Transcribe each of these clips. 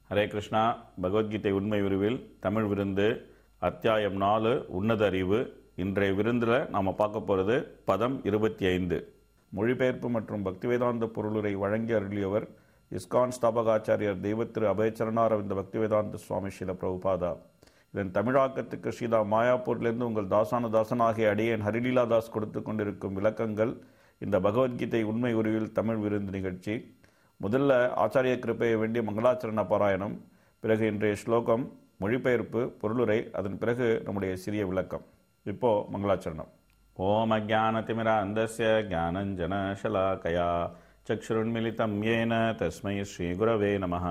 ஹரே கிருஷ்ணா பகவத்கீதை உண்மை விரிவில் தமிழ் விருந்து அத்தியாயம் நாலு உன்னத அறிவு இன்றைய விருந்தில் நாம் பார்க்க போகிறது பதம் இருபத்தி ஐந்து மொழிபெயர்ப்பு மற்றும் பக்திவேதாந்த பொருளுரை வழங்கி அருளியவர் இஸ்கான் ஸ்தாபகாச்சாரியர் தெய்வத்திரு அபயச்சரணாரவிந்த பக்திவேதாந்த சுவாமி ஸ்ரீல பிரபுபாதா இதன் தமிழாக்கத்துக்கு ஸ்ரீதா மாயாப்பூர்லேருந்து உங்கள் தாசான தாசனாகிய அடியேன் ஹரிலீலா தாஸ் கொடுத்து கொண்டிருக்கும் விளக்கங்கள் இந்த பகவத்கீதை உண்மை உருவில் தமிழ் விருந்து நிகழ்ச்சி முதல்ல ஆச்சாரிய கிருப்பையை வேண்டிய மங்களாச்சரண பாராயணம் பிறகு இன்றைய ஸ்லோகம் மொழிபெயர்ப்பு பொருளுரை அதன் பிறகு நம்முடைய சிறிய விளக்கம் இப்போ மங்களாச்சரணம் ஓம் அஜானதிமிர அந்தஸ்ய ஜானஞ்சன சலாகயா चक्षुरुन्मिलितं येन तस्मै श्रीगुरवे नमः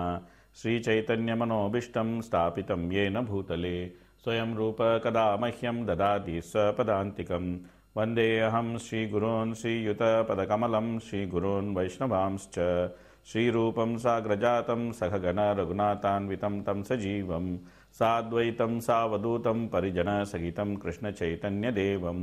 श्रीचैतन्यमनोभीष्टं स्थापितं येन भूतले स्वयं रूप कदा मह्यं ददाति स्वपदान्तिकं वन्देऽहं श्रीगुरून् श्रीयुतपदकमलं श्रीगुरून् वैष्णवांश्च श्रीरूपं साग्रजातं सखगण रघुनाथान्वितं तं सजीवं साद्वैतं सावधूतं परिजनसहितं कृष्णचैतन्यदेवं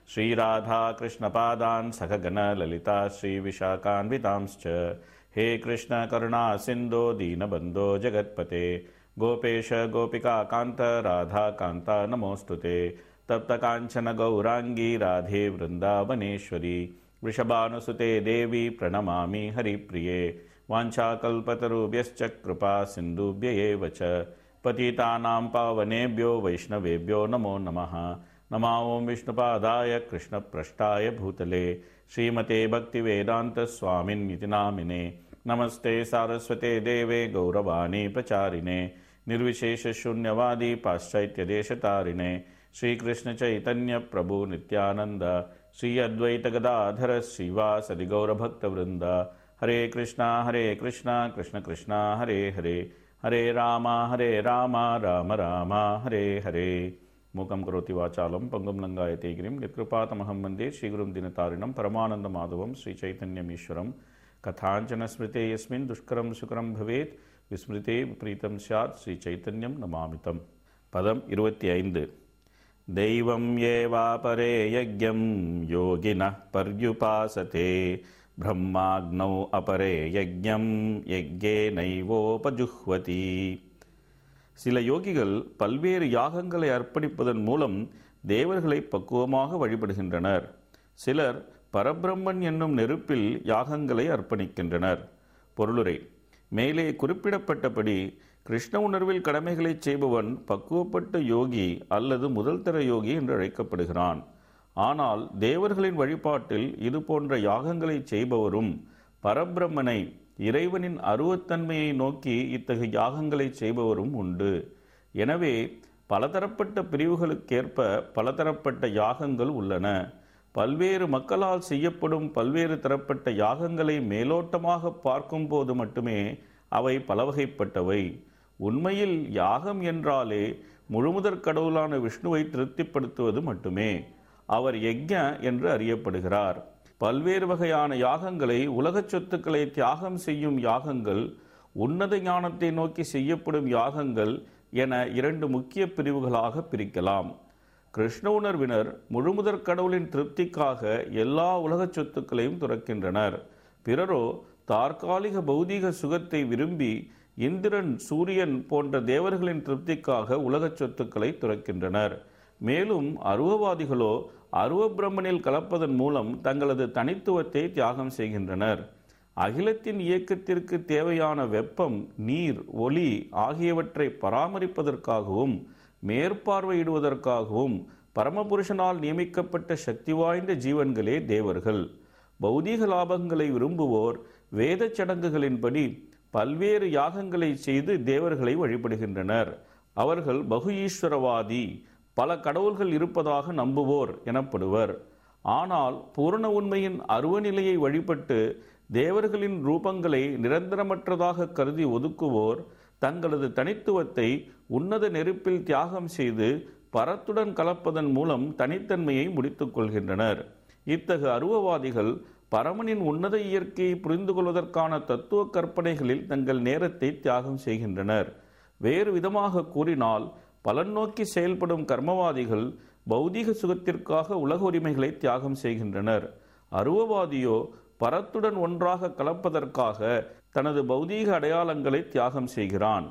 श्रीराधाकृष्णपादान् सखगण ललिता श्रीविशाखान्वितांश्च हे कृष्णकरुणा सिन्धो दीनबन्धो जगत्पते गोपेश गोपिकान्त राधाकान्ता नमोऽस्तु ते तप्तकाञ्चन गौराङ्गी राधे वृन्दावनेश्वरी वृषभानुसुते देवी प्रणमामि हरिप्रिये वाञ्छाकल्पतरुभ्यश्च कृपा सिन्धुभ्य एव च पतितानां पावनेभ्यो वैष्णवेभ्यो नमो नमः नमा ॐ विष्णुपादाय कृष्णप्रष्टाय भूतले श्रीमते भक्तिवेदान्तस्वामिन्निति नामिने नमस्ते सारस्वते देवे गौरवाणी प्रचारिणे निर्विशेषशून्यवादी पाश्चात्यदेशतारिणे श्रीकृष्णचैतन्यप्रभु नित्यानन्द श्री अद्वैतगदाधर श्रीवासदि गौरभक्तवृन्द हरे कृष्णा हरे कृष्णा कृष्ण कृष्णा हरे हरे हरे राम हरे राम राम राम हरे हरे மூக்கம் கரோத்தி வாச்சாலம் பங்கும் லங்காயத்தை கிரிம் நிற்கிருபாத்தமகம் வந்தே ஸ்ரீகுரும் தினதாரிணம் பரமானந்த மாதவம் ஸ்ரீ சைத்தன்யம் ஈஸ்வரம் கதாஞ்சன ஸ்மிருதே யஸ்மின் துஷ்கரம் சுகரம் பவேத் விஸ்மிருதே விபரீதம் சாத் ஸ்ரீ சைத்தன்யம் நமாமிதம் பதம் இருபத்தி ஐந்து தெய்வம் ஏவாபரே யஜ்யம் யோகின பர்யுபாசதே பிரம்மாக்னௌ அபரே யஜ்யம் யஜ்யே நைவோபஜுஹ்வதி சில யோகிகள் பல்வேறு யாகங்களை அர்ப்பணிப்பதன் மூலம் தேவர்களை பக்குவமாக வழிபடுகின்றனர் சிலர் பரபிரம்மன் என்னும் நெருப்பில் யாகங்களை அர்ப்பணிக்கின்றனர் பொருளுரை மேலே குறிப்பிடப்பட்டபடி கிருஷ்ண உணர்வில் கடமைகளை செய்பவன் பக்குவப்பட்ட யோகி அல்லது முதல் தர யோகி என்று அழைக்கப்படுகிறான் ஆனால் தேவர்களின் வழிபாட்டில் இது போன்ற யாகங்களை செய்பவரும் பரபிரம்மனை இறைவனின் அருவத்தன்மையை நோக்கி இத்தகைய யாகங்களை செய்பவரும் உண்டு எனவே பலதரப்பட்ட பிரிவுகளுக்கேற்ப பலதரப்பட்ட யாகங்கள் உள்ளன பல்வேறு மக்களால் செய்யப்படும் பல்வேறு தரப்பட்ட யாகங்களை மேலோட்டமாக பார்க்கும்போது மட்டுமே அவை பலவகைப்பட்டவை உண்மையில் யாகம் என்றாலே முழுமுதற் கடவுளான விஷ்ணுவை திருப்திப்படுத்துவது மட்டுமே அவர் யஜ்ஞ என்று அறியப்படுகிறார் பல்வேறு வகையான யாகங்களை உலகச் சொத்துக்களை தியாகம் செய்யும் யாகங்கள் உன்னத ஞானத்தை நோக்கி செய்யப்படும் யாகங்கள் என இரண்டு முக்கிய பிரிவுகளாக பிரிக்கலாம் கிருஷ்ண உணர்வினர் முழுமுதற் கடவுளின் திருப்திக்காக எல்லா உலகச் சொத்துக்களையும் துறக்கின்றனர் பிறரோ தற்காலிக பௌதீக சுகத்தை விரும்பி இந்திரன் சூரியன் போன்ற தேவர்களின் திருப்திக்காக உலகச் சொத்துக்களை துறக்கின்றனர் மேலும் அருவவாதிகளோ அருவ பிரம்மனில் கலப்பதன் மூலம் தங்களது தனித்துவத்தை தியாகம் செய்கின்றனர் அகிலத்தின் இயக்கத்திற்கு தேவையான வெப்பம் நீர் ஒளி ஆகியவற்றை பராமரிப்பதற்காகவும் மேற்பார்வையிடுவதற்காகவும் பரமபுருஷனால் நியமிக்கப்பட்ட சக்தி வாய்ந்த ஜீவன்களே தேவர்கள் பௌதீக லாபங்களை விரும்புவோர் வேத சடங்குகளின்படி பல்வேறு யாகங்களை செய்து தேவர்களை வழிபடுகின்றனர் அவர்கள் பகு ஈஸ்வரவாதி பல கடவுள்கள் இருப்பதாக நம்புவோர் எனப்படுவர் ஆனால் பூரண உண்மையின் அருவநிலையை வழிபட்டு தேவர்களின் ரூபங்களை நிரந்தரமற்றதாக கருதி ஒதுக்குவோர் தங்களது தனித்துவத்தை உன்னத நெருப்பில் தியாகம் செய்து பரத்துடன் கலப்பதன் மூலம் தனித்தன்மையை முடித்துக் கொள்கின்றனர் இத்தகு அருவவாதிகள் பரமனின் உன்னத இயற்கையை புரிந்து கொள்வதற்கான தத்துவ கற்பனைகளில் தங்கள் நேரத்தை தியாகம் செய்கின்றனர் வேறு விதமாக கூறினால் பலன் நோக்கி செயல்படும் கர்மவாதிகள் பௌதீக சுகத்திற்காக உலக உரிமைகளை தியாகம் செய்கின்றனர் அருவவாதியோ பரத்துடன் ஒன்றாக கலப்பதற்காக தனது பௌதீக அடையாளங்களை தியாகம் செய்கிறான்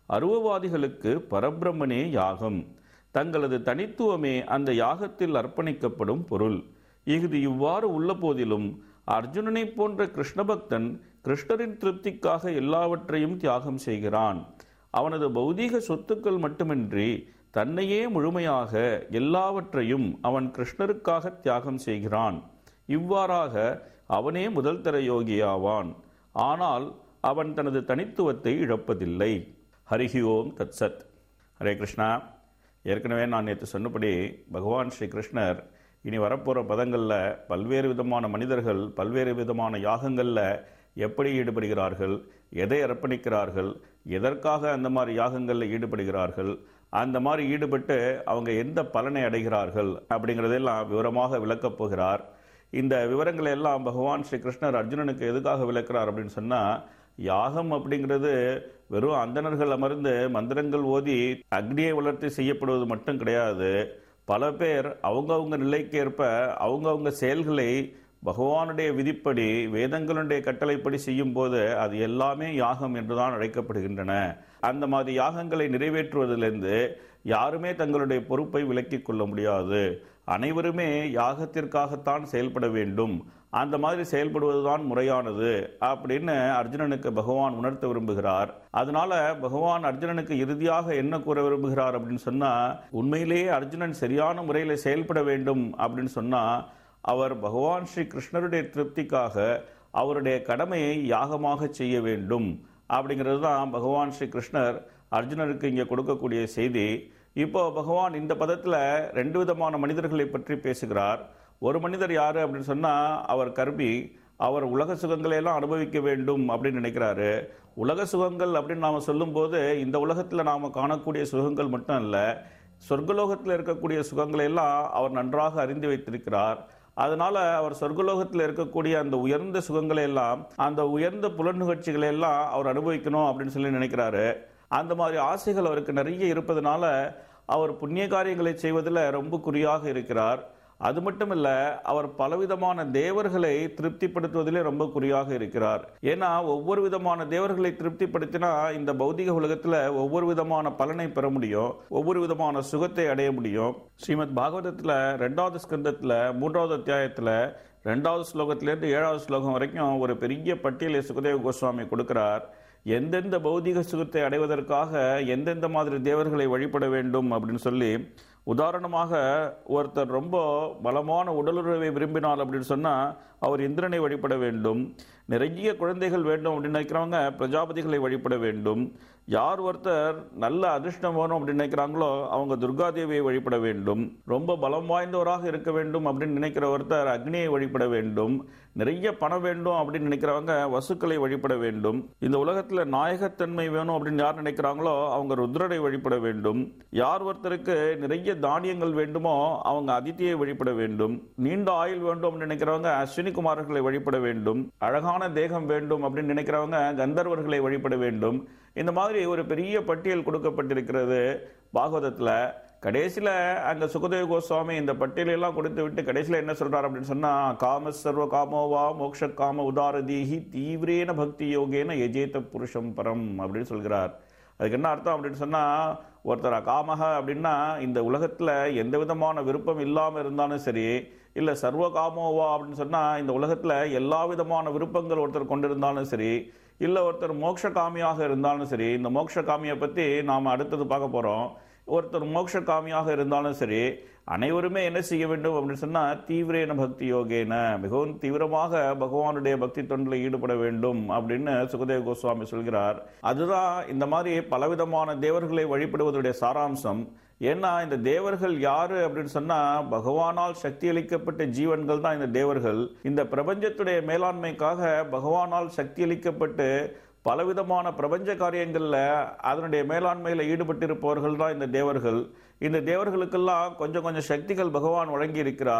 அருவவாதிகளுக்கு பரபிரம்மனே யாகம் தங்களது தனித்துவமே அந்த யாகத்தில் அர்ப்பணிக்கப்படும் பொருள் இஃது இவ்வாறு உள்ள போதிலும் அர்ஜுனனை போன்ற கிருஷ்ணபக்தன் கிருஷ்ணரின் திருப்திக்காக எல்லாவற்றையும் தியாகம் செய்கிறான் அவனது பௌதீக சொத்துக்கள் மட்டுமின்றி தன்னையே முழுமையாக எல்லாவற்றையும் அவன் கிருஷ்ணருக்காக தியாகம் செய்கிறான் இவ்வாறாக அவனே முதல் தர யோகியாவான் ஆனால் அவன் தனது தனித்துவத்தை இழப்பதில்லை ஹரிஹி ஓம் தத்சத் ஹரே கிருஷ்ணா ஏற்கனவே நான் நேற்று சொன்னபடி பகவான் ஸ்ரீ கிருஷ்ணர் இனி வரப்போகிற பதங்களில் பல்வேறு விதமான மனிதர்கள் பல்வேறு விதமான யாகங்களில் எப்படி ஈடுபடுகிறார்கள் எதை அர்ப்பணிக்கிறார்கள் எதற்காக அந்த மாதிரி யாகங்களில் ஈடுபடுகிறார்கள் அந்த மாதிரி ஈடுபட்டு அவங்க எந்த பலனை அடைகிறார்கள் அப்படிங்கிறதெல்லாம் விவரமாக விளக்கப் போகிறார் இந்த விவரங்களை எல்லாம் பகவான் ஸ்ரீ கிருஷ்ணர் அர்ஜுனனுக்கு எதுக்காக விளக்குறார் அப்படின்னு சொன்னால் யாகம் அப்படிங்கிறது வெறும் அந்தணர்கள் அமர்ந்து மந்திரங்கள் ஓதி அக்னியை வளர்த்து செய்யப்படுவது மட்டும் கிடையாது பல பேர் அவங்கவுங்க நிலைக்கேற்ப அவங்கவுங்க செயல்களை பகவானுடைய விதிப்படி வேதங்களுடைய கட்டளைப்படி செய்யும் போது அது எல்லாமே யாகம் என்றுதான் அழைக்கப்படுகின்றன அந்த மாதிரி யாகங்களை நிறைவேற்றுவதிலிருந்து யாருமே தங்களுடைய பொறுப்பை விலக்கிக் கொள்ள முடியாது அனைவருமே யாகத்திற்காகத்தான் செயல்பட வேண்டும் அந்த மாதிரி செயல்படுவதுதான் முறையானது அப்படின்னு அர்ஜுனனுக்கு பகவான் உணர்த்த விரும்புகிறார் அதனால பகவான் அர்ஜுனனுக்கு இறுதியாக என்ன கூற விரும்புகிறார் அப்படின்னு சொன்னா உண்மையிலேயே அர்ஜுனன் சரியான முறையில் செயல்பட வேண்டும் அப்படின்னு சொன்னா அவர் பகவான் ஸ்ரீ கிருஷ்ணருடைய திருப்திக்காக அவருடைய கடமையை யாகமாக செய்ய வேண்டும் அப்படிங்கிறது தான் பகவான் ஸ்ரீ கிருஷ்ணர் அர்ஜுனருக்கு இங்கே கொடுக்கக்கூடிய செய்தி இப்போ பகவான் இந்த பதத்தில் ரெண்டு விதமான மனிதர்களை பற்றி பேசுகிறார் ஒரு மனிதர் யார் அப்படின்னு சொன்னால் அவர் கர்மி அவர் உலக சுகங்களை எல்லாம் அனுபவிக்க வேண்டும் அப்படின்னு நினைக்கிறாரு உலக சுகங்கள் அப்படின்னு நாம் சொல்லும்போது இந்த உலகத்தில் நாம் காணக்கூடிய சுகங்கள் மட்டும் இல்லை சொர்க்கலோகத்தில் இருக்கக்கூடிய சுகங்களை எல்லாம் அவர் நன்றாக அறிந்து வைத்திருக்கிறார் அதனால அவர் சொர்க்கலோகத்தில் இருக்கக்கூடிய அந்த உயர்ந்த சுகங்களை எல்லாம் அந்த உயர்ந்த புலன் நிகழ்ச்சிகளை எல்லாம் அவர் அனுபவிக்கணும் அப்படின்னு சொல்லி நினைக்கிறாரு அந்த மாதிரி ஆசைகள் அவருக்கு நிறைய இருப்பதனால அவர் புண்ணிய காரியங்களை செய்வதில் ரொம்ப குறியாக இருக்கிறார் அது மட்டும் இல்ல அவர் பலவிதமான தேவர்களை திருப்திப்படுத்துவதிலே ரொம்ப குறியாக இருக்கிறார் ஏன்னா ஒவ்வொரு விதமான தேவர்களை திருப்திப்படுத்தினா இந்த பௌதிக உலகத்துல ஒவ்வொரு விதமான பலனை பெற முடியும் ஒவ்வொரு விதமான சுகத்தை அடைய முடியும் ஸ்ரீமத் பாகவதத்துல ரெண்டாவது ஸ்கந்தத்துல மூன்றாவது அத்தியாயத்துல ரெண்டாவது ஸ்லோகத்திலேருந்து ஏழாவது ஸ்லோகம் வரைக்கும் ஒரு பெரிய பட்டியலை சுகதேவ கோஸ்வாமி கொடுக்கிறார் எந்தெந்த பௌதிக சுகத்தை அடைவதற்காக எந்தெந்த மாதிரி தேவர்களை வழிபட வேண்டும் அப்படின்னு சொல்லி உதாரணமாக ஒருத்தர் ரொம்ப பலமான உடலுறவை விரும்பினால் அப்படின்னு சொன்னால் அவர் இந்திரனை வழிபட வேண்டும் நிறைய குழந்தைகள் வேண்டும் அப்படின்னு நினைக்கிறவங்க பிரஜாபதிகளை வழிபட வேண்டும் யார் ஒருத்தர் நல்ல அதிர்ஷ்டம் வேணும் அப்படின்னு நினைக்கிறாங்களோ அவங்க துர்காதேவியை வழிபட வேண்டும் ரொம்ப பலம் வாய்ந்தவராக இருக்க வேண்டும் அப்படின்னு நினைக்கிற ஒருத்தர் அக்னியை வழிபட வேண்டும் நிறைய பணம் வேண்டும் அப்படின்னு நினைக்கிறவங்க வசுக்களை வழிபட வேண்டும் இந்த உலகத்தில் நாயகத்தன்மை வேணும் அப்படின்னு யார் நினைக்கிறாங்களோ அவங்க ருத்ரரை வழிபட வேண்டும் யார் ஒருத்தருக்கு நிறைய தானியங்கள் வேண்டுமோ அவங்க அதித்தியை வழிபட வேண்டும் நீண்ட ஆயுள் வேண்டும் அப்படின்னு நினைக்கிறவங்க அஸ்வினி குமாரர்களை வழிபட வேண்டும் அழகான தேகம் வேண்டும் அப்படின்னு நினைக்கிறவங்க கந்தர்வர்களை வழிபட வேண்டும் இந்த மாதிரி ஒரு பெரிய பட்டியல் கொடுக்கப்பட்டிருக்கிறது பாகவதத்தில் கடைசியில் அங்கே சுகதேவ கோஸ்வாமி இந்த பட்டியலெல்லாம் கொடுத்து விட்டு கடைசியில் என்ன சொல்றார் அப்படின்னு சொன்னால் காம சர்வ காமோவா மோக்ஷ காம உதாரதீஹி தீவிரேன பக்தி யோகேன எஜேத புருஷம் பரம் அப்படின்னு சொல்கிறார் அதுக்கு என்ன அர்த்தம் அப்படின்னு சொன்னால் ஒருத்தர் காமக அப்படின்னா இந்த உலகத்தில் எந்த விதமான விருப்பம் இல்லாமல் இருந்தாலும் சரி இல்லை சர்வ காமோவா அப்படின்னு சொன்னால் இந்த உலகத்தில் எல்லா விதமான விருப்பங்கள் ஒருத்தர் கொண்டிருந்தாலும் சரி இல்லை ஒருத்தர் மோட்ச காமியாக இருந்தாலும் சரி இந்த மோட்ச காமியை பற்றி நாம் அடுத்தது பார்க்க போகிறோம் ஒருத்தர் மோட்ச காமியாக இருந்தாலும் சரி அனைவருமே என்ன செய்ய வேண்டும் அப்படின்னு சொன்னால் தீவிரேன பக்தி யோகேன மிகவும் தீவிரமாக பகவானுடைய பக்தி தொண்டில் ஈடுபட வேண்டும் அப்படின்னு சுகதேவ கோஸ்வாமி சொல்கிறார் அதுதான் இந்த மாதிரி பலவிதமான தேவர்களை வழிபடுவதுடைய சாராம்சம் ஏன்னா இந்த தேவர்கள் யாரு அப்படின்னு சொன்னா பகவானால் சக்தி அளிக்கப்பட்ட ஜீவன்கள் தான் இந்த தேவர்கள் இந்த பிரபஞ்சத்துடைய மேலாண்மைக்காக பகவானால் சக்தி அளிக்கப்பட்டு பலவிதமான பிரபஞ்ச காரியங்களில் அதனுடைய மேலாண்மையில் ஈடுபட்டிருப்பவர்கள் தான் இந்த தேவர்கள் இந்த தேவர்களுக்கெல்லாம் கொஞ்சம் கொஞ்சம் சக்திகள் பகவான் வழங்கி இருக்கிறார்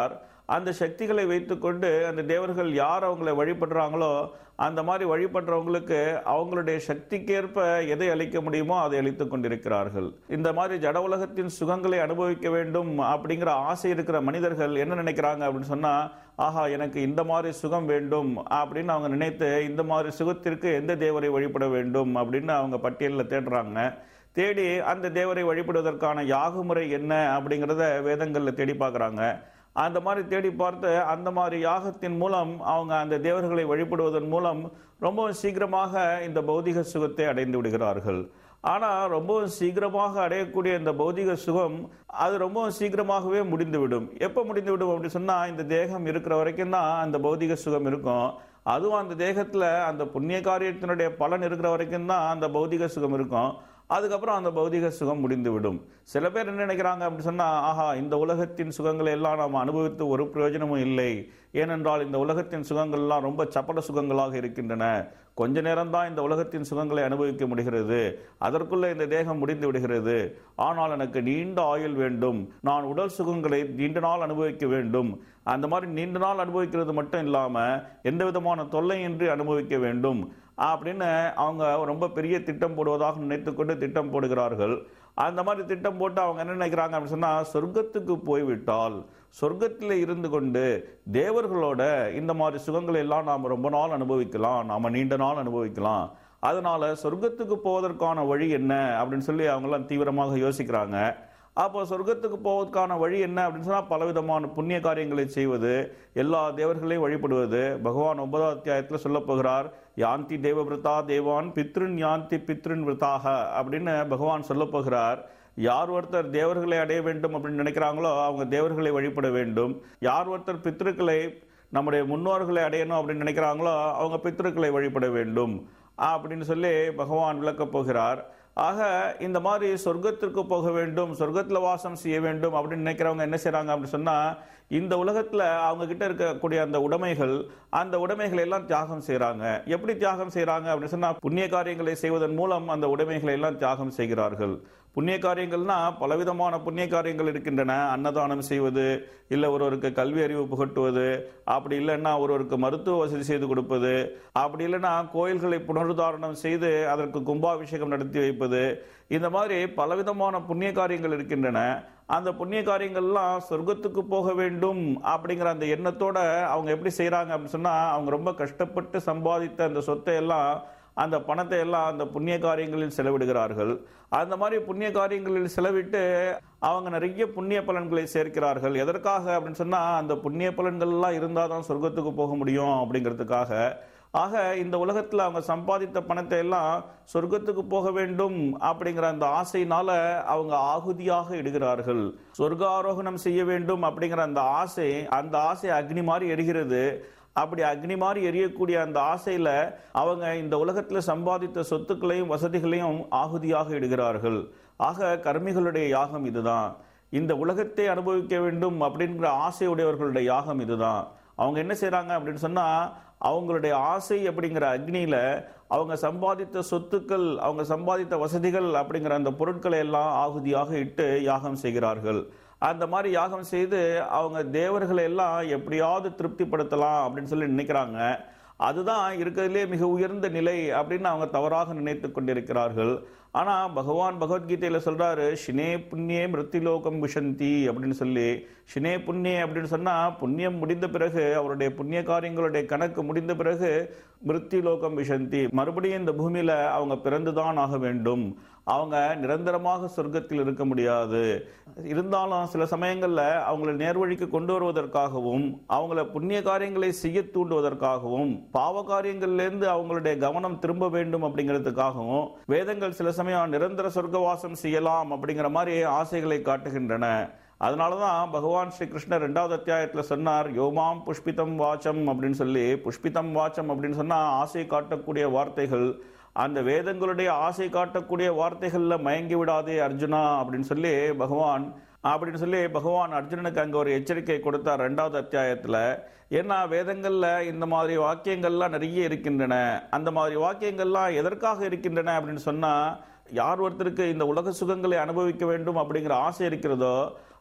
அந்த சக்திகளை வைத்துக்கொண்டு அந்த தேவர்கள் யார் அவங்களை வழிபடுறாங்களோ அந்த மாதிரி வழிபடுறவங்களுக்கு அவங்களுடைய சக்திக்கேற்ப எதை அளிக்க முடியுமோ அதை அளித்துக் கொண்டிருக்கிறார்கள் இந்த மாதிரி ஜட உலகத்தின் சுகங்களை அனுபவிக்க வேண்டும் அப்படிங்கிற ஆசை இருக்கிற மனிதர்கள் என்ன நினைக்கிறாங்க அப்படின்னு சொன்னா ஆஹா எனக்கு இந்த மாதிரி சுகம் வேண்டும் அப்படின்னு அவங்க நினைத்து இந்த மாதிரி சுகத்திற்கு எந்த தேவரை வழிபட வேண்டும் அப்படின்னு அவங்க பட்டியலில் தேடுறாங்க தேடி அந்த தேவரை வழிபடுவதற்கான யாக முறை என்ன அப்படிங்கிறத வேதங்களில் தேடி பார்க்குறாங்க அந்த மாதிரி தேடி பார்த்து அந்த மாதிரி யாகத்தின் மூலம் அவங்க அந்த தேவர்களை வழிபடுவதன் மூலம் ரொம்பவும் சீக்கிரமாக இந்த பௌதிக சுகத்தை அடைந்து விடுகிறார்கள் ஆனால் ரொம்பவும் சீக்கிரமாக அடையக்கூடிய இந்த பௌதிக சுகம் அது ரொம்பவும் சீக்கிரமாகவே முடிந்துவிடும் எப்போ முடிந்துவிடும் அப்படின்னு சொன்னால் இந்த தேகம் இருக்கிற வரைக்கும் தான் அந்த பௌதிக சுகம் இருக்கும் அதுவும் அந்த தேகத்தில் அந்த புண்ணிய காரியத்தினுடைய பலன் இருக்கிற வரைக்கும் தான் அந்த பௌதிக சுகம் இருக்கும் அதுக்கப்புறம் அந்த பௌதிக சுகம் முடிந்துவிடும் சில பேர் என்ன நினைக்கிறாங்க அப்படின்னு சொன்னால் ஆஹா இந்த உலகத்தின் சுகங்களை எல்லாம் நாம் அனுபவித்து ஒரு பிரயோஜனமும் இல்லை ஏனென்றால் இந்த உலகத்தின் சுகங்கள்லாம் ரொம்ப சப்பட சுகங்களாக இருக்கின்றன கொஞ்ச நேரம்தான் இந்த உலகத்தின் சுகங்களை அனுபவிக்க முடிகிறது அதற்குள்ளே இந்த தேகம் முடிந்து விடுகிறது ஆனால் எனக்கு நீண்ட ஆயுள் வேண்டும் நான் உடல் சுகங்களை நீண்ட நாள் அனுபவிக்க வேண்டும் அந்த மாதிரி நீண்ட நாள் அனுபவிக்கிறது மட்டும் இல்லாமல் எந்த விதமான தொல்லையின்றி அனுபவிக்க வேண்டும் அப்படின்னு அவங்க ரொம்ப பெரிய திட்டம் போடுவதாக நினைத்துக்கொண்டு திட்டம் போடுகிறார்கள் அந்த மாதிரி திட்டம் போட்டு அவங்க என்ன நினைக்கிறாங்க அப்படின்னு சொன்னால் சொர்க்கத்துக்கு போய்விட்டால் சொர்க்கத்தில் இருந்து கொண்டு தேவர்களோட இந்த மாதிரி சுகங்களை எல்லாம் நாம் ரொம்ப நாள் அனுபவிக்கலாம் நாம் நீண்ட நாள் அனுபவிக்கலாம் அதனால சொர்க்கத்துக்கு போவதற்கான வழி என்ன அப்படின்னு சொல்லி அவங்கெல்லாம் தீவிரமாக யோசிக்கிறாங்க அப்போ சொர்க்கத்துக்கு போவதற்கான வழி என்ன அப்படின்னு சொன்னால் பலவிதமான புண்ணிய காரியங்களை செய்வது எல்லா தேவர்களையும் வழிபடுவது பகவான் ஒன்பதாம் அத்தியாயத்தில் சொல்ல போகிறார் யாந்தி தேவவிரதா தேவான் பித்ருன் யாந்தி பித்ருன் விரதாக அப்படின்னு பகவான் சொல்ல போகிறார் யார் ஒருத்தர் தேவர்களை அடைய வேண்டும் அப்படின்னு நினைக்கிறாங்களோ அவங்க தேவர்களை வழிபட வேண்டும் யார் ஒருத்தர் பித்ருக்களை நம்முடைய முன்னோர்களை அடையணும் அப்படின்னு நினைக்கிறாங்களோ அவங்க பித்ருக்களை வழிபட வேண்டும் அப்படின்னு சொல்லி பகவான் விளக்கப் போகிறார் ஆக இந்த மாதிரி சொர்க்கத்திற்கு போக வேண்டும் சொர்க்கத்தில் வாசம் செய்ய வேண்டும் அப்படின்னு நினைக்கிறவங்க என்ன செய்றாங்க அப்படின்னு சொன்னா இந்த உலகத்துல அவங்க கிட்ட இருக்கக்கூடிய அந்த உடைமைகள் அந்த உடைமைகளை எல்லாம் தியாகம் செய்றாங்க எப்படி தியாகம் செய்றாங்க அப்படின்னு சொன்னா புண்ணிய காரியங்களை செய்வதன் மூலம் அந்த உடைமைகளை எல்லாம் தியாகம் செய்கிறார்கள் புண்ணிய காரியங்கள்னா பலவிதமான புண்ணிய காரியங்கள் இருக்கின்றன அன்னதானம் செய்வது இல்லை ஒருவருக்கு கல்வி அறிவு புகட்டுவது அப்படி இல்லைன்னா ஒருவருக்கு மருத்துவ வசதி செய்து கொடுப்பது அப்படி இல்லைன்னா கோயில்களை புனருத்தாரணம் செய்து அதற்கு கும்பாபிஷேகம் நடத்தி வைப்பது இந்த மாதிரி பலவிதமான புண்ணிய காரியங்கள் இருக்கின்றன அந்த புண்ணிய காரியங்கள்லாம் சொர்க்கத்துக்கு போக வேண்டும் அப்படிங்கிற அந்த எண்ணத்தோட அவங்க எப்படி செய்றாங்க அப்படின்னு சொன்னா அவங்க ரொம்ப கஷ்டப்பட்டு சம்பாதித்த அந்த சொத்தை எல்லாம் அந்த பணத்தை எல்லாம் அந்த புண்ணிய காரியங்களில் செலவிடுகிறார்கள் அந்த மாதிரி புண்ணிய காரியங்களில் செலவிட்டு அவங்க நிறைய புண்ணிய பலன்களை சேர்க்கிறார்கள் எதற்காக அப்படின்னு சொன்னா அந்த புண்ணிய பலன்கள்லாம் இருந்தால் தான் சொர்க்கத்துக்கு போக முடியும் அப்படிங்கிறதுக்காக ஆக இந்த உலகத்தில் அவங்க சம்பாதித்த பணத்தை எல்லாம் சொர்க்கத்துக்கு போக வேண்டும் அப்படிங்கிற அந்த ஆசையினால அவங்க ஆகுதியாக இடுகிறார்கள் சொர்க்க ஆரோகணம் செய்ய வேண்டும் அப்படிங்கிற அந்த ஆசை அந்த ஆசை அக்னி மாதிரி எரிகிறது அப்படி அக்னி மாதிரி எரியக்கூடிய அந்த ஆசையில அவங்க இந்த உலகத்தில் சம்பாதித்த சொத்துக்களையும் வசதிகளையும் ஆகுதியாக இடுகிறார்கள் ஆக கர்மிகளுடைய யாகம் இதுதான் இந்த உலகத்தை அனுபவிக்க வேண்டும் அப்படிங்கிற ஆசையுடையவர்களுடைய யாகம் இதுதான் அவங்க என்ன செய்றாங்க அப்படின்னு சொன்னா அவங்களுடைய ஆசை அப்படிங்கிற அக்னியில அவங்க சம்பாதித்த சொத்துக்கள் அவங்க சம்பாதித்த வசதிகள் அப்படிங்கிற அந்த பொருட்களை எல்லாம் ஆகுதியாக இட்டு யாகம் செய்கிறார்கள் அந்த மாதிரி யாகம் செய்து அவங்க தேவர்களை எல்லாம் எப்படியாவது திருப்திப்படுத்தலாம் அப்படின்னு சொல்லி நினைக்கிறாங்க அதுதான் இருக்கிறதுலே மிக உயர்ந்த நிலை அப்படின்னு அவங்க தவறாக நினைத்து கொண்டிருக்கிறார்கள் ஆனா பகவான் பகவத்கீதையில சொல்றாரு ஷினே புண்ணியே மிருத்திலோகம் விஷந்தி அப்படின்னு சொல்லி ஷினே புண்ணியே அப்படின்னு சொன்னா புண்ணியம் முடிந்த பிறகு அவருடைய புண்ணிய காரியங்களுடைய கணக்கு முடிந்த பிறகு மிருத்திலோகம் விஷந்தி மறுபடியும் இந்த பூமியில அவங்க பிறந்துதான் ஆக வேண்டும் அவங்க நிரந்தரமாக சொர்க்கத்தில் இருக்க முடியாது இருந்தாலும் சில சமயங்கள்ல அவங்களை நேர்வழிக்கு கொண்டு வருவதற்காகவும் அவங்கள புண்ணிய காரியங்களை செய்ய தூண்டுவதற்காகவும் பாவ காரியங்கள்லேருந்து அவங்களுடைய கவனம் திரும்ப வேண்டும் அப்படிங்கிறதுக்காகவும் வேதங்கள் சில சமயம் நிரந்தர சொர்க்கவாசம் செய்யலாம் அப்படிங்கிற மாதிரி ஆசைகளை காட்டுகின்றன அதனாலதான் பகவான் ஸ்ரீ கிருஷ்ணர் ரெண்டாவது அத்தியாயத்துல சொன்னார் யோமாம் புஷ்பிதம் வாச்சம் அப்படின்னு சொல்லி புஷ்பிதம் வாச்சம் அப்படின்னு சொன்னா ஆசை காட்டக்கூடிய வார்த்தைகள் அந்த வேதங்களுடைய ஆசை காட்டக்கூடிய வார்த்தைகள்ல மயங்கி விடாதே அர்ஜுனா அப்படின்னு சொல்லி பகவான் அப்படின்னு சொல்லி பகவான் அர்ஜுனனுக்கு அங்க ஒரு எச்சரிக்கை கொடுத்தார் ரெண்டாவது அத்தியாயத்துல ஏன்னா வேதங்கள்ல இந்த மாதிரி வாக்கியங்கள்லாம் நிறைய இருக்கின்றன அந்த மாதிரி வாக்கியங்கள்லாம் எதற்காக இருக்கின்றன அப்படின்னு சொன்னா யார் ஒருத்தருக்கு இந்த உலக சுகங்களை அனுபவிக்க வேண்டும் அப்படிங்கிற ஆசை இருக்கிறதோ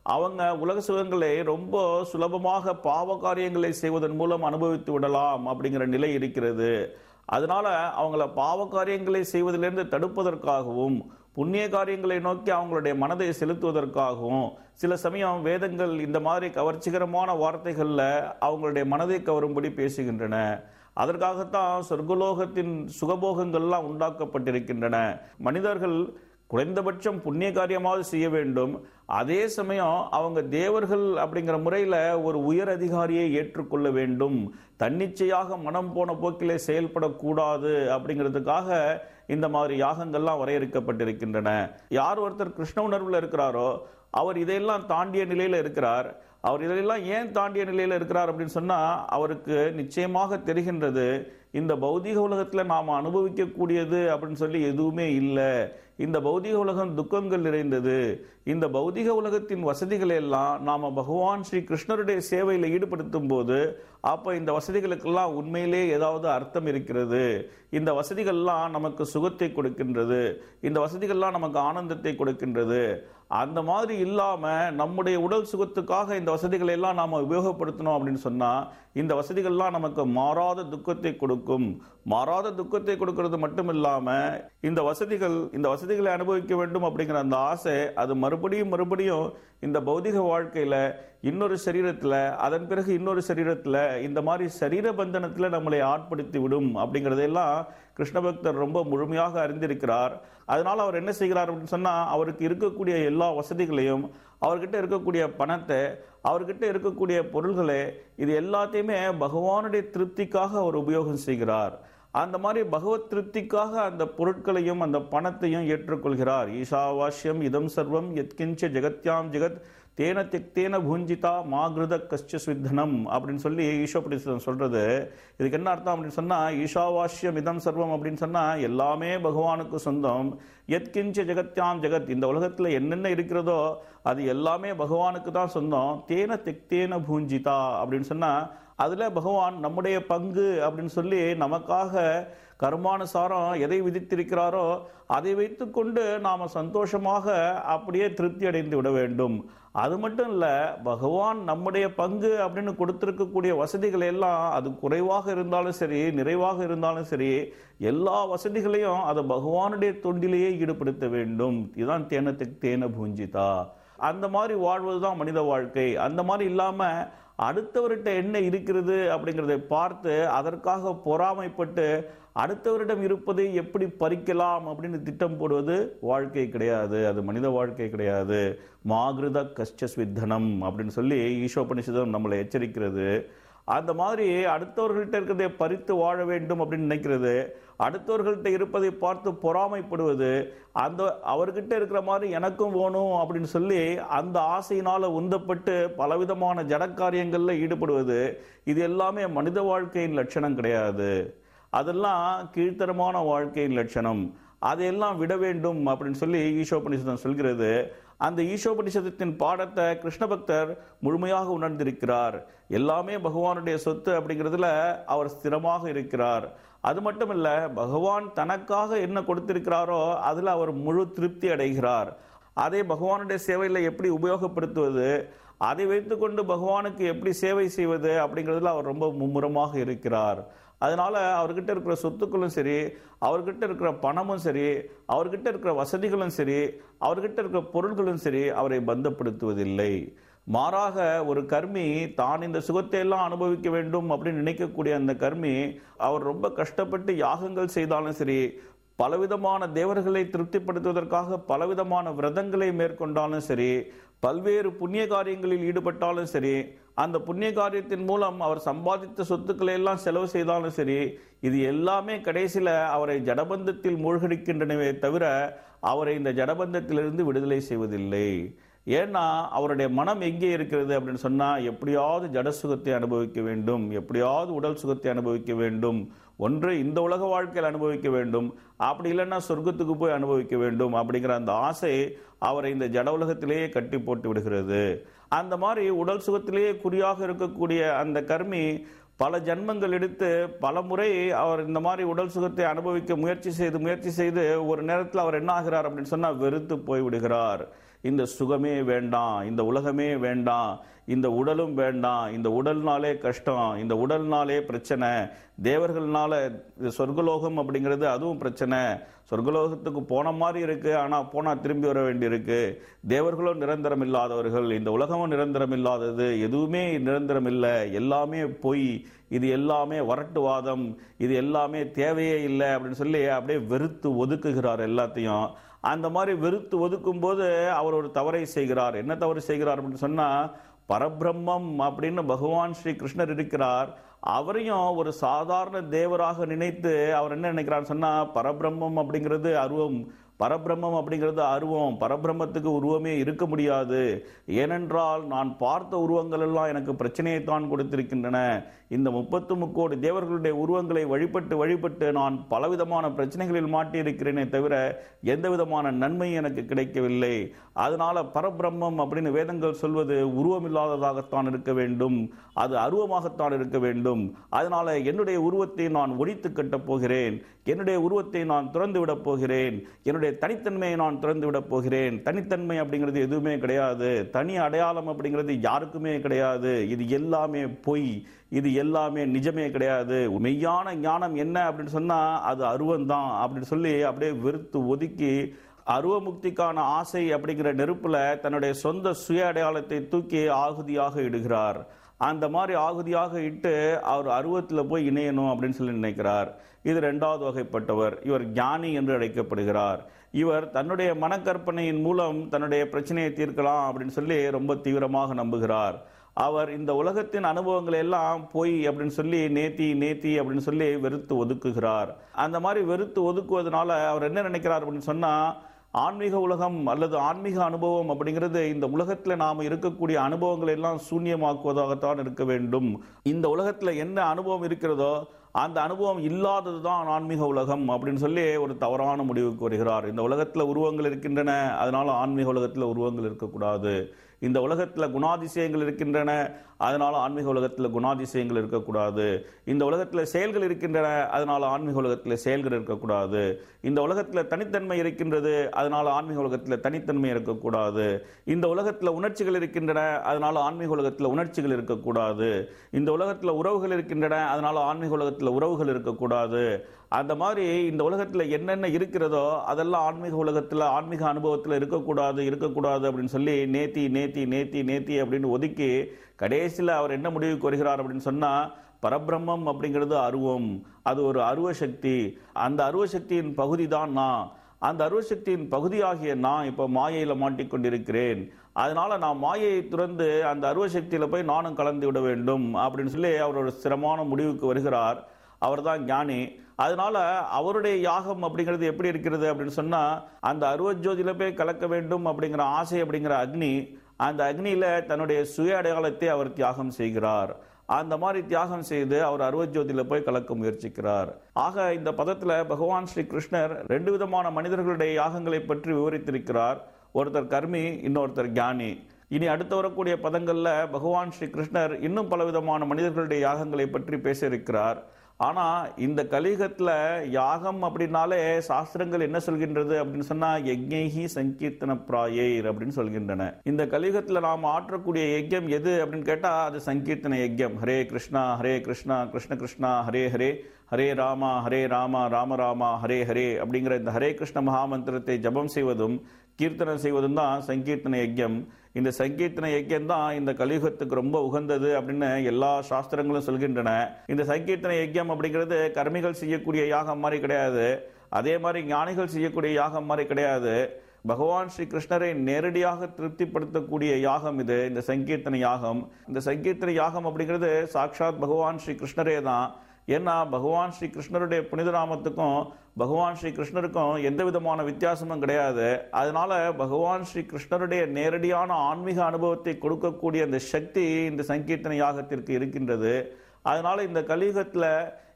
அவங்க உலக சுகங்களை ரொம்ப சுலபமாக பாவ காரியங்களை செய்வதன் மூலம் அனுபவித்து விடலாம் அப்படிங்கிற நிலை இருக்கிறது அதனால அவங்கள பாவ காரியங்களை செய்வதிலிருந்து தடுப்பதற்காகவும் புண்ணிய காரியங்களை நோக்கி அவங்களுடைய மனதை செலுத்துவதற்காகவும் சில சமயம் வேதங்கள் இந்த மாதிரி கவர்ச்சிகரமான வார்த்தைகளில் அவங்களுடைய மனதை கவரும்படி பேசுகின்றன அதற்காகத்தான் சொர்க்கலோகத்தின் சுகபோகங்கள்லாம் உண்டாக்கப்பட்டிருக்கின்றன மனிதர்கள் குறைந்தபட்சம் புண்ணிய காரியமாவது செய்ய வேண்டும் அதே சமயம் அவங்க தேவர்கள் அப்படிங்கிற முறையில் ஒரு உயர் அதிகாரியை ஏற்றுக்கொள்ள வேண்டும் தன்னிச்சையாக மனம் போன போக்கிலே செயல்படக்கூடாது அப்படிங்கிறதுக்காக இந்த மாதிரி யாகங்கள்லாம் வரையறுக்கப்பட்டிருக்கின்றன யார் ஒருத்தர் கிருஷ்ண உணர்வில் இருக்கிறாரோ அவர் இதையெல்லாம் தாண்டிய நிலையில் இருக்கிறார் அவர் இதையெல்லாம் ஏன் தாண்டிய நிலையில் இருக்கிறார் அப்படின்னு சொன்னால் அவருக்கு நிச்சயமாக தெரிகின்றது இந்த பௌதீக உலகத்தில் நாம் அனுபவிக்கக்கூடியது அப்படின்னு சொல்லி எதுவுமே இல்லை இந்த பௌதீக உலகம் துக்கங்கள் நிறைந்தது இந்த பௌதீக உலகத்தின் வசதிகளை எல்லாம் நாம் பகவான் ஸ்ரீ கிருஷ்ணருடைய சேவையில் ஈடுபடுத்தும் போது அப்போ இந்த வசதிகளுக்கெல்லாம் உண்மையிலே ஏதாவது அர்த்தம் இருக்கிறது இந்த வசதிகள்லாம் நமக்கு சுகத்தை கொடுக்கின்றது இந்த வசதிகள்லாம் நமக்கு ஆனந்தத்தை கொடுக்கின்றது அந்த மாதிரி இல்லாம நம்முடைய உடல் சுகத்துக்காக இந்த வசதிகளை எல்லாம் நாம உபயோகப்படுத்தணும் அப்படின்னு சொன்னா இந்த வசதிகள்லாம் நமக்கு மாறாத துக்கத்தை கொடுக்கும் மாறாத துக்கத்தை கொடுக்கிறது மட்டும் இல்லாம இந்த வசதிகள் இந்த வசதிகளை அனுபவிக்க வேண்டும் அப்படிங்கிற அந்த ஆசை அது மறுபடியும் மறுபடியும் இந்த பௌதிக வாழ்க்கையில இன்னொரு சரீரத்துல அதன் பிறகு இன்னொரு சரீரத்துல இந்த மாதிரி சரீர பந்தனத்துல நம்மளை ஆட்படுத்தி விடும் அப்படிங்கறதெல்லாம் கிருஷ்ண பக்தர் ரொம்ப முழுமையாக அறிந்திருக்கிறார் அதனால அவர் என்ன செய்கிறார் அப்படின்னு சொன்னா அவருக்கு இருக்கக்கூடிய எல்லா வசதிகளையும் அவர்கிட்ட இருக்கக்கூடிய பணத்தை அவர்கிட்ட இருக்கக்கூடிய பொருள்களை இது எல்லாத்தையுமே பகவானுடைய திருப்திக்காக அவர் உபயோகம் செய்கிறார் அந்த மாதிரி பகவத் திருப்திக்காக அந்த பொருட்களையும் அந்த பணத்தையும் ஏற்றுக்கொள்கிறார் ஈஷாவாஸ்யம் இதம் சர்வம் எத்கிஞ்ச ஜெகத்யாம் ஜெகத் தேன திக்தேன பூஞ்சிதா மாகிருத கஷ்ட சுத்தனம் அப்படின்னு சொல்லி ஈஷோபடிசன் சொல்றது இதுக்கு என்ன அர்த்தம் அப்படின்னு சொன்னா ஈஷாவாஸ்யம் இதம் சர்வம் அப்படின்னு சொன்னா எல்லாமே பகவானுக்கு சொந்தம் எத்கிஞ்ச ஜெகத்யாம் ஜெகத் இந்த உலகத்துல என்னென்ன இருக்கிறதோ அது எல்லாமே பகவானுக்கு தான் சொந்தம் தேன திக்தேன பூஞ்சிதா அப்படின்னு சொன்னா அதுல பகவான் நம்முடைய பங்கு அப்படின்னு சொல்லி நமக்காக கர்மானுசாரம் எதை விதித்திருக்கிறாரோ அதை வைத்துக்கொண்டு நாம் சந்தோஷமாக அப்படியே திருப்தி அடைந்து விட வேண்டும் அது மட்டும் இல்லை பகவான் நம்முடைய பங்கு அப்படின்னு கொடுத்திருக்கக்கூடிய வசதிகள் எல்லாம் அது குறைவாக இருந்தாலும் சரி நிறைவாக இருந்தாலும் சரி எல்லா வசதிகளையும் அதை பகவானுடைய தொண்டிலேயே ஈடுபடுத்த வேண்டும் இதுதான் தேனத்துக்கு தேன பூஞ்சிதா அந்த மாதிரி வாழ்வது தான் மனித வாழ்க்கை அந்த மாதிரி இல்லாமல் அடுத்தவர்கிட்ட என்ன இருக்கிறது அப்படிங்கிறதை பார்த்து அதற்காக பொறாமைப்பட்டு அடுத்தவரிடம் இருப்பதை எப்படி பறிக்கலாம் அப்படின்னு திட்டம் போடுவது வாழ்க்கை கிடையாது அது மனித வாழ்க்கை கிடையாது மாகிருத கஷ்டஸ்வித்தனம் அப்படின்னு சொல்லி ஈஷோபனிஷதம் நம்மளை எச்சரிக்கிறது அந்த மாதிரி அடுத்தவர்கள்ட்ட இருக்கிறதை பறித்து வாழ வேண்டும் அப்படின்னு நினைக்கிறது அடுத்தவர்கள்ட்ட இருப்பதை பார்த்து பொறாமைப்படுவது அந்த அவர்கிட்ட இருக்கிற மாதிரி எனக்கும் வேணும் அப்படின்னு சொல்லி அந்த ஆசையினால உந்தப்பட்டு பலவிதமான ஜடக்காரியங்கள்ல ஈடுபடுவது இது எல்லாமே மனித வாழ்க்கையின் லட்சணம் கிடையாது அதெல்லாம் கீழ்த்தரமான வாழ்க்கையின் லட்சணம் அதையெல்லாம் விட வேண்டும் அப்படின்னு சொல்லி ஈஷோபனிஷதம் சொல்கிறது அந்த ஈஷோபனிஷதத்தின் பாடத்தை கிருஷ்ண பக்தர் முழுமையாக உணர்ந்திருக்கிறார் எல்லாமே பகவானுடைய சொத்து அப்படிங்கிறதுல அவர் ஸ்திரமாக இருக்கிறார் அது மட்டும் இல்ல பகவான் தனக்காக என்ன கொடுத்திருக்கிறாரோ அதுல அவர் முழு திருப்தி அடைகிறார் அதை பகவானுடைய சேவையில் எப்படி உபயோகப்படுத்துவது அதை வைத்துக்கொண்டு பகவானுக்கு எப்படி சேவை செய்வது அப்படிங்கிறதுல அவர் ரொம்ப மும்முரமாக இருக்கிறார் அதனால அவர்கிட்ட இருக்கிற சொத்துக்களும் சரி அவர்கிட்ட இருக்கிற பணமும் சரி அவர்கிட்ட இருக்கிற வசதிகளும் சரி அவர்கிட்ட இருக்கிற பொருள்களும் சரி அவரை பந்தப்படுத்துவதில்லை மாறாக ஒரு கர்மி தான் இந்த சுகத்தை எல்லாம் அனுபவிக்க வேண்டும் அப்படின்னு நினைக்கக்கூடிய அந்த கர்மி அவர் ரொம்ப கஷ்டப்பட்டு யாகங்கள் செய்தாலும் சரி பலவிதமான தேவர்களை திருப்திப்படுத்துவதற்காக பலவிதமான விரதங்களை மேற்கொண்டாலும் சரி பல்வேறு புண்ணிய காரியங்களில் ஈடுபட்டாலும் சரி அந்த புண்ணிய காரியத்தின் மூலம் அவர் சம்பாதித்த சொத்துக்களை எல்லாம் செலவு செய்தாலும் சரி இது எல்லாமே கடைசியில் அவரை ஜடபந்தத்தில் மூழ்கடிக்கின்றனவே தவிர அவரை இந்த ஜடபந்தத்திலிருந்து விடுதலை செய்வதில்லை ஏன்னா அவருடைய மனம் எங்கே இருக்கிறது அப்படின்னு சொன்னா எப்படியாவது ஜட சுகத்தை அனுபவிக்க வேண்டும் எப்படியாவது உடல் சுகத்தை அனுபவிக்க வேண்டும் ஒன்று இந்த உலக வாழ்க்கையில் அனுபவிக்க வேண்டும் அப்படி இல்லைன்னா சொர்க்கத்துக்கு போய் அனுபவிக்க வேண்டும் அப்படிங்கிற அந்த ஆசை அவரை இந்த ஜட உலகத்திலேயே கட்டி போட்டு விடுகிறது அந்த மாதிரி உடல் சுகத்திலேயே குறியாக இருக்கக்கூடிய அந்த கர்மி பல ஜன்மங்கள் எடுத்து பல முறை அவர் இந்த மாதிரி உடல் சுகத்தை அனுபவிக்க முயற்சி செய்து முயற்சி செய்து ஒரு நேரத்தில் அவர் என்ன ஆகிறார் அப்படின்னு சொன்னா வெறுத்து போய் விடுகிறார் இந்த சுகமே வேண்டாம் இந்த உலகமே வேண்டாம் இந்த உடலும் வேண்டாம் இந்த உடல்னாலே கஷ்டம் இந்த உடல்னாலே பிரச்சனை தேவர்கள்னால இது சொர்க்கலோகம் அப்படிங்கிறது அதுவும் பிரச்சனை சொர்க்கலோகத்துக்கு போன மாதிரி இருக்கு ஆனா போனா திரும்பி வர வேண்டியிருக்கு தேவர்களும் நிரந்தரம் இல்லாதவர்கள் இந்த உலகமும் நிரந்தரம் இல்லாதது எதுவுமே நிரந்தரம் இல்லை எல்லாமே பொய் இது எல்லாமே வரட்டுவாதம் இது எல்லாமே தேவையே இல்லை அப்படின்னு சொல்லி அப்படியே வெறுத்து ஒதுக்குகிறார் எல்லாத்தையும் அந்த மாதிரி வெறுத்து ஒதுக்கும் போது அவர் ஒரு தவறை செய்கிறார் என்ன தவறு செய்கிறார் அப்படின்னு சொன்னா பரபிரம்மம் அப்படின்னு பகவான் ஸ்ரீ கிருஷ்ணர் இருக்கிறார் அவரையும் ஒரு சாதாரண தேவராக நினைத்து அவர் என்ன நினைக்கிறார் சொன்னா பரபிரம்மம் அப்படிங்கிறது அருவம் பரபிரம்மம் அப்படிங்கிறது அருவம் பரபிரம்மத்துக்கு உருவமே இருக்க முடியாது ஏனென்றால் நான் பார்த்த உருவங்கள் எல்லாம் எனக்கு பிரச்சனையை தான் கொடுத்திருக்கின்றன இந்த முப்பத்து முக்கோடி தேவர்களுடைய உருவங்களை வழிபட்டு வழிபட்டு நான் பலவிதமான பிரச்சனைகளில் மாட்டியிருக்கிறேனே தவிர எந்த விதமான நன்மை எனக்கு கிடைக்கவில்லை அதனால பரபிரம்மம் அப்படின்னு வேதங்கள் சொல்வது உருவமில்லாததாகத்தான் இருக்க வேண்டும் அது அருவமாகத்தான் இருக்க வேண்டும் அதனால என்னுடைய உருவத்தை நான் ஒழித்து கட்டப் போகிறேன் என்னுடைய உருவத்தை நான் திறந்து விடப் போகிறேன் என்னுடைய தனித்தன்மையை நான் திறந்து விடப் போகிறேன் தனித்தன்மை அப்படிங்கிறது எதுவுமே கிடையாது தனி அடையாளம் அப்படிங்கிறது யாருக்குமே கிடையாது இது எல்லாமே பொய் இது எல்லாமே நிஜமே கிடையாது மெய்யான ஞானம் என்ன அப்படின்னு சொன்னா அது அருவந்தான் அப்படின்னு சொல்லி அப்படியே வெறுத்து ஒதுக்கி அருவமுக்திக்கான ஆசை அப்படிங்கிற நெருப்புல தன்னுடைய சொந்த சுய அடையாளத்தை தூக்கி ஆகுதியாக இடுகிறார் அந்த மாதிரி ஆகுதியாக இட்டு அவர் அருவத்தில் போய் இணையணும் அப்படின்னு சொல்லி நினைக்கிறார் இது ரெண்டாவது வகைப்பட்டவர் இவர் ஞானி என்று அழைக்கப்படுகிறார் இவர் தன்னுடைய மனக்கற்பனையின் மூலம் தன்னுடைய பிரச்சனையை தீர்க்கலாம் அப்படின்னு சொல்லி ரொம்ப தீவிரமாக நம்புகிறார் அவர் இந்த உலகத்தின் அனுபவங்களை எல்லாம் போய் அப்படின்னு சொல்லி நேத்தி நேத்தி அப்படின்னு சொல்லி வெறுத்து ஒதுக்குகிறார் அந்த மாதிரி வெறுத்து ஒதுக்குவதனால அவர் என்ன நினைக்கிறார் அப்படின்னு சொன்னா ஆன்மீக உலகம் அல்லது ஆன்மீக அனுபவம் அப்படிங்கிறது இந்த உலகத்துல நாம இருக்கக்கூடிய அனுபவங்களை எல்லாம் சூன்யமாக்குவதாகத்தான் இருக்க வேண்டும் இந்த உலகத்துல என்ன அனுபவம் இருக்கிறதோ அந்த அனுபவம் இல்லாதது தான் ஆன்மீக உலகம் அப்படின்னு சொல்லி ஒரு தவறான முடிவுக்கு வருகிறார் இந்த உலகத்துல உருவங்கள் இருக்கின்றன அதனால ஆன்மீக உலகத்துல உருவங்கள் இருக்கக்கூடாது இந்த உலகத்துல குணாதிசயங்கள் இருக்கின்றன அதனால ஆன்மீக உலகத்துல குணாதிசயங்கள் இருக்கக்கூடாது இந்த உலகத்துல செயல்கள் இருக்கின்றன அதனால ஆன்மீக உலகத்துல செயல்கள் இருக்கக்கூடாது இந்த உலகத்துல தனித்தன்மை இருக்கின்றது அதனால ஆன்மீக உலகத்துல தனித்தன்மை இருக்கக்கூடாது இந்த உலகத்துல உணர்ச்சிகள் இருக்கின்றன அதனால ஆன்மீக உலகத்துல உணர்ச்சிகள் இருக்கக்கூடாது இந்த உலகத்துல உறவுகள் இருக்கின்றன அதனால ஆன்மீக உலகத்துல உறவுகள் இருக்கக்கூடாது அந்த மாதிரி இந்த உலகத்துல என்னென்ன இருக்கிறதோ அதெல்லாம் ஆன்மீக உலகத்துல ஆன்மீக அனுபவத்துல இருக்கக்கூடாது இருக்கக்கூடாது அப்படின்னு சொல்லி நேத்தி நேத்தி நேத்தி நேத்தி அப்படின்னு ஒதுக்கி கடைசியில் அவர் என்ன முடிவுக்கு வருகிறார் அப்படின்னு சொன்னா பரபிரம்மம் அப்படிங்கிறது அருவம் அது ஒரு அருவ சக்தி அந்த அருவ சக்தியின் பகுதி தான் நான் அந்த அருவசக்தியின் பகுதியாகிய நான் இப்போ மாயையில மாட்டிக்கொண்டிருக்கிறேன் அதனால நான் மாயையை துறந்து அந்த அருவசக்தியில போய் நானும் கலந்து விட வேண்டும் அப்படின்னு சொல்லி அவர் ஒரு ஸ்திரமான முடிவுக்கு வருகிறார் அவர் தான் ஞானி அதனால அவருடைய யாகம் அப்படிங்கிறது எப்படி இருக்கிறது அப்படின்னு சொன்னா அந்த அருவஜோதியில போய் கலக்க வேண்டும் அப்படிங்கிற ஆசை அப்படிங்கிற அக்னி அந்த அக்னியில தன்னுடைய சுய அடையாளத்தை அவர் தியாகம் செய்கிறார் அந்த மாதிரி தியாகம் செய்து அவர் அருவஜோதியில போய் கலக்க முயற்சிக்கிறார் ஆக இந்த பதத்துல பகவான் ஸ்ரீ கிருஷ்ணர் ரெண்டு விதமான மனிதர்களுடைய யாகங்களை பற்றி விவரித்திருக்கிறார் ஒருத்தர் கர்மி இன்னொருத்தர் ஞானி இனி அடுத்து வரக்கூடிய பதங்கள்ல பகவான் ஸ்ரீ கிருஷ்ணர் இன்னும் பலவிதமான மனிதர்களுடைய யாகங்களை பற்றி பேச இருக்கிறார் ஆனா இந்த கலியுகத்துல யாகம் அப்படின்னாலே சாஸ்திரங்கள் என்ன சொல்கின்றது அப்படின்னு சொன்னா யஜ்ஞி சங்கீர்த்தன பிராயர் அப்படின்னு சொல்கின்றன இந்த கலியுகத்துல நாம் ஆற்றக்கூடிய யஜ்யம் எது அப்படின்னு கேட்டா அது சங்கீர்த்தன யஜ்யம் ஹரே கிருஷ்ணா ஹரே கிருஷ்ணா கிருஷ்ண கிருஷ்ணா ஹரே ஹரே ஹரே ராமா ஹரே ராமா ராம ராமா ஹரே ஹரே அப்படிங்கிற இந்த ஹரே கிருஷ்ண மகாமந்திரத்தை ஜபம் செய்வதும் கீர்த்தனம் செய்வதும் தான் சங்கீர்த்தன யஜ்யம் இந்த சங்கீர்த்தன யஜ்யம் தான் இந்த கலியுகத்துக்கு ரொம்ப உகந்தது அப்படின்னு எல்லா சாஸ்திரங்களும் சொல்கின்றன இந்த சங்கீர்த்தன யஜ்யம் அப்படிங்கிறது கர்மிகள் செய்யக்கூடிய யாகம் மாதிரி கிடையாது அதே மாதிரி ஞானிகள் செய்யக்கூடிய யாகம் மாதிரி கிடையாது பகவான் ஸ்ரீ கிருஷ்ணரை நேரடியாக திருப்திப்படுத்தக்கூடிய யாகம் இது இந்த சங்கீர்த்தன யாகம் இந்த சங்கீர்த்தன யாகம் அப்படிங்கிறது சாட்சாத் பகவான் ஸ்ரீ கிருஷ்ணரே தான் ஏன்னா பகவான் ஸ்ரீ கிருஷ்ணருடைய புனித நாமத்துக்கும் பகவான் ஸ்ரீ கிருஷ்ணருக்கும் எந்த விதமான வித்தியாசமும் கிடையாது அதனால பகவான் ஸ்ரீ கிருஷ்ணருடைய நேரடியான ஆன்மீக அனுபவத்தை கொடுக்கக்கூடிய அந்த சக்தி இந்த சங்கீர்த்தன யாகத்திற்கு இருக்கின்றது அதனால இந்த கலியுகத்துல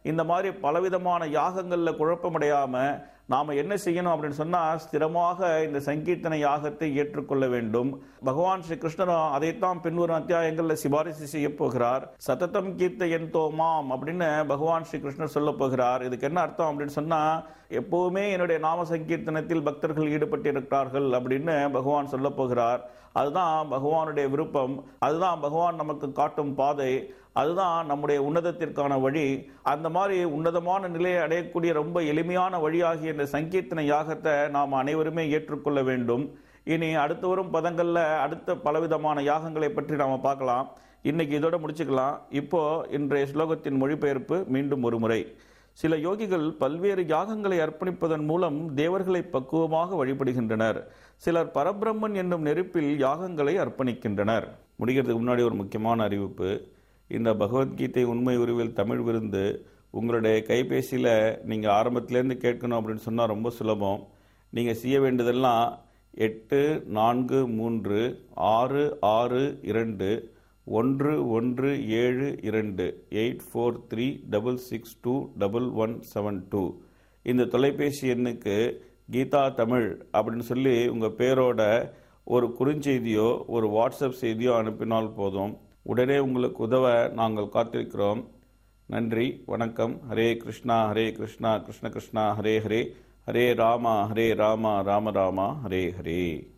இந்த மாதிரி பலவிதமான யாகங்களில் குழப்பமடையாம நாம் என்ன செய்யணும் அப்படின்னு சொன்னால் ஸ்திரமாக இந்த சங்கீர்த்தன யாகத்தை ஏற்றுக்கொள்ள வேண்டும் பகவான் ஸ்ரீ கிருஷ்ணரும் அதைத்தான் பின்வரும் அத்தியாயங்களில் சிபாரிசு செய்ய போகிறார் சததம் கீர்த்த என் தோமாம் அப்படின்னு பகவான் ஸ்ரீ கிருஷ்ணர் சொல்ல போகிறார் இதுக்கு என்ன அர்த்தம் அப்படின்னு சொன்னால் எப்பவுமே என்னுடைய நாம சங்கீர்த்தனத்தில் பக்தர்கள் ஈடுபட்டிருக்கிறார்கள் அப்படின்னு பகவான் சொல்ல போகிறார் அதுதான் பகவானுடைய விருப்பம் அதுதான் பகவான் நமக்கு காட்டும் பாதை அதுதான் நம்முடைய உன்னதத்திற்கான வழி அந்த மாதிரி உன்னதமான நிலையை அடையக்கூடிய ரொம்ப எளிமையான வழியாகிய இந்த சங்கீர்த்தன யாகத்தை நாம் அனைவருமே ஏற்றுக்கொள்ள வேண்டும் இனி அடுத்து வரும் பதங்களில் அடுத்த பலவிதமான யாகங்களை பற்றி நாம் பார்க்கலாம் இன்னைக்கு இதோட முடிச்சுக்கலாம் இப்போ இன்றைய ஸ்லோகத்தின் மொழிபெயர்ப்பு மீண்டும் ஒரு முறை சில யோகிகள் பல்வேறு யாகங்களை அர்ப்பணிப்பதன் மூலம் தேவர்களை பக்குவமாக வழிபடுகின்றனர் சிலர் பரபிரம்மன் என்னும் நெருப்பில் யாகங்களை அர்ப்பணிக்கின்றனர் முடிகிறதுக்கு முன்னாடி ஒரு முக்கியமான அறிவிப்பு இந்த பகவத்கீதை உண்மை உருவில் தமிழ் விருந்து உங்களுடைய கைபேசியில் நீங்கள் ஆரம்பத்திலேருந்து கேட்கணும் அப்படின்னு சொன்னால் ரொம்ப சுலபம் நீங்கள் செய்ய வேண்டியதெல்லாம் எட்டு நான்கு மூன்று ஆறு ஆறு இரண்டு ஒன்று ஒன்று ஏழு இரண்டு eight four three double six two double one seven two இந்த தொலைபேசி எண்ணுக்கு கீதா தமிழ் அப்படின்னு சொல்லி உங்கள் பேரோட ஒரு குறுஞ்செய்தியோ ஒரு வாட்ஸ்அப் செய்தியோ அனுப்பினால் போதும் உடனே உங்களுக்கு உதவ நாங்கள் காத்திருக்கிறோம் நன்றி வணக்கம் ஹரே கிருஷ்ணா ஹரே கிருஷ்ணா கிருஷ்ண கிருஷ்ணா ஹரே ஹரே ஹரே ராமா ஹரே ராமா ராம ராமா ஹரே ஹரே